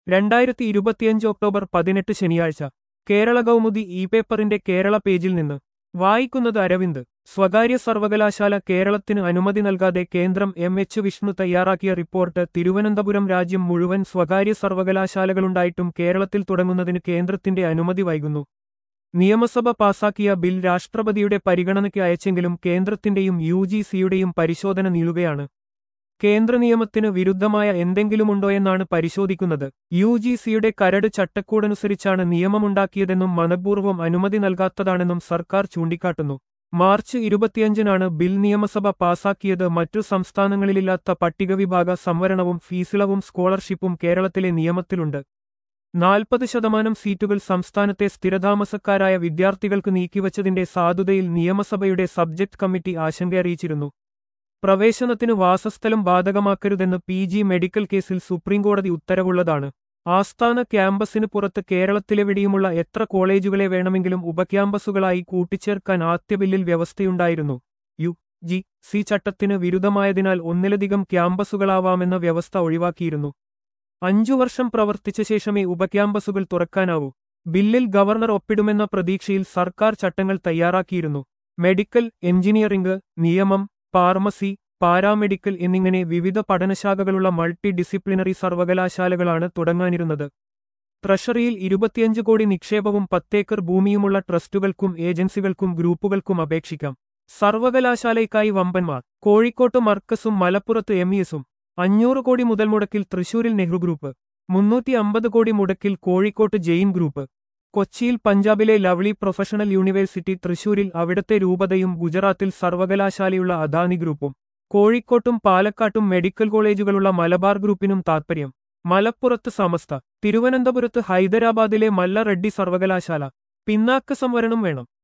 രണ്ടായിരത്തി ഇരുപത്തിയഞ്ച് ഒക്ടോബർ പതിനെട്ട് ശനിയാഴ്ച കേരള കൗമുദി ഇ പേപ്പറിന്റെ കേരള പേജിൽ നിന്ന് വായിക്കുന്നത് അരവിന്ദ് സ്വകാര്യ സർവകലാശാല കേരളത്തിന് അനുമതി നൽകാതെ കേന്ദ്രം എം എച്ച് വിഷ്ണു തയ്യാറാക്കിയ റിപ്പോർട്ട് തിരുവനന്തപുരം രാജ്യം മുഴുവൻ സ്വകാര്യ സർവകലാശാലകളുണ്ടായിട്ടും കേരളത്തിൽ തുടങ്ങുന്നതിന് കേന്ദ്രത്തിന്റെ അനുമതി വൈകുന്നു നിയമസഭ പാസാക്കിയ ബിൽ രാഷ്ട്രപതിയുടെ പരിഗണനയ്ക്ക് അയച്ചെങ്കിലും കേന്ദ്രത്തിന്റെയും യു ജി സിയുടെയും പരിശോധന നീളുകയാണ് കേന്ദ്ര നിയമത്തിന് വിരുദ്ധമായ എന്തെങ്കിലുമുണ്ടോയെന്നാണ് പരിശോധിക്കുന്നത് യു ജി സിയുടെ കരട് ചട്ടക്കൂടനുസരിച്ചാണ് നിയമമുണ്ടാക്കിയതെന്നും മനഃപൂർവ്വം അനുമതി നൽകാത്തതാണെന്നും സർക്കാർ ചൂണ്ടിക്കാട്ടുന്നു മാർച്ച് ഇരുപത്തിയഞ്ചിനാണ് ബിൽ നിയമസഭ പാസാക്കിയത് മറ്റു സംസ്ഥാനങ്ങളിലില്ലാത്ത പട്ടികവിഭാഗ സംവരണവും ഫീസിളവും സ്കോളർഷിപ്പും കേരളത്തിലെ നിയമത്തിലുണ്ട് നാൽപ്പത് ശതമാനം സീറ്റുകൾ സംസ്ഥാനത്തെ സ്ഥിരതാമസക്കാരായ വിദ്യാർത്ഥികൾക്ക് നീക്കിവച്ചതിന്റെ സാധുതയിൽ നിയമസഭയുടെ സബ്ജക്ട് കമ്മിറ്റി ആശങ്കയറിയിച്ചിരുന്നു പ്രവേശനത്തിന് വാസസ്ഥലം ബാധകമാക്കരുതെന്ന് പി ജി മെഡിക്കൽ കേസിൽ സുപ്രീംകോടതി ഉത്തരവുള്ളതാണ് ആസ്ഥാന ക്യാമ്പസിന് പുറത്ത് കേരളത്തിലെവിടെയുമുള്ള എത്ര കോളേജുകളെ വേണമെങ്കിലും ഉപക്യാമ്പസുകളായി കൂട്ടിച്ചേർക്കാൻ ആദ്യ ബില്ലിൽ വ്യവസ്ഥയുണ്ടായിരുന്നു യു ജി സി ചട്ടത്തിന് വിരുദ്ധമായതിനാൽ ഒന്നിലധികം ക്യാമ്പസുകളാവാമെന്ന വ്യവസ്ഥ ഒഴിവാക്കിയിരുന്നു അഞ്ചു വർഷം പ്രവർത്തിച്ച ശേഷമേ ഉപക്യാമ്പസുകൾ തുറക്കാനാവൂ ബില്ലിൽ ഗവർണർ ഒപ്പിടുമെന്ന പ്രതീക്ഷയിൽ സർക്കാർ ചട്ടങ്ങൾ തയ്യാറാക്കിയിരുന്നു മെഡിക്കൽ എഞ്ചിനീയറിംഗ് നിയമം ഫാർമസി പാരാമെഡിക്കൽ എന്നിങ്ങനെ വിവിധ പഠനശാഖകളുള്ള മൾട്ടി ഡിസിപ്ലിനറി സർവകലാശാലകളാണ് തുടങ്ങാനിരുന്നത് ട്രഷറിയിൽ ഇരുപത്തിയഞ്ച് കോടി നിക്ഷേപവും പത്തേക്കർ ഭൂമിയുമുള്ള ട്രസ്റ്റുകൾക്കും ഏജൻസികൾക്കും ഗ്രൂപ്പുകൾക്കും അപേക്ഷിക്കാം സർവകലാശാലയ്ക്കായി വമ്പന്മാർ കോഴിക്കോട്ട് മർക്കസും മലപ്പുറത്ത് എം ഇഎസും അഞ്ഞൂറ് കോടി മുതൽ മുടക്കിൽ തൃശൂരിൽ നെഹ്റു ഗ്രൂപ്പ് മുന്നൂറ്റി അമ്പത് കോടി മുടക്കിൽ കോഴിക്കോട്ട് ജെയിൻ ഗ്രൂപ്പ് കൊച്ചിയിൽ പഞ്ചാബിലെ ലവ്ലി പ്രൊഫഷണൽ യൂണിവേഴ്സിറ്റി തൃശൂരിൽ അവിടത്തെ രൂപതയും ഗുജറാത്തിൽ സർവകലാശാലയുള്ള അദാനി ഗ്രൂപ്പും കോഴിക്കോട്ടും പാലക്കാട്ടും മെഡിക്കൽ കോളേജുകളുള്ള മലബാർ ഗ്രൂപ്പിനും താത്പര്യം മലപ്പുറത്ത് സമസ്ത തിരുവനന്തപുരത്ത് ഹൈദരാബാദിലെ മല്ല റെഡ്ഡി സർവകലാശാല പിന്നാക്ക സംവരണം വേണം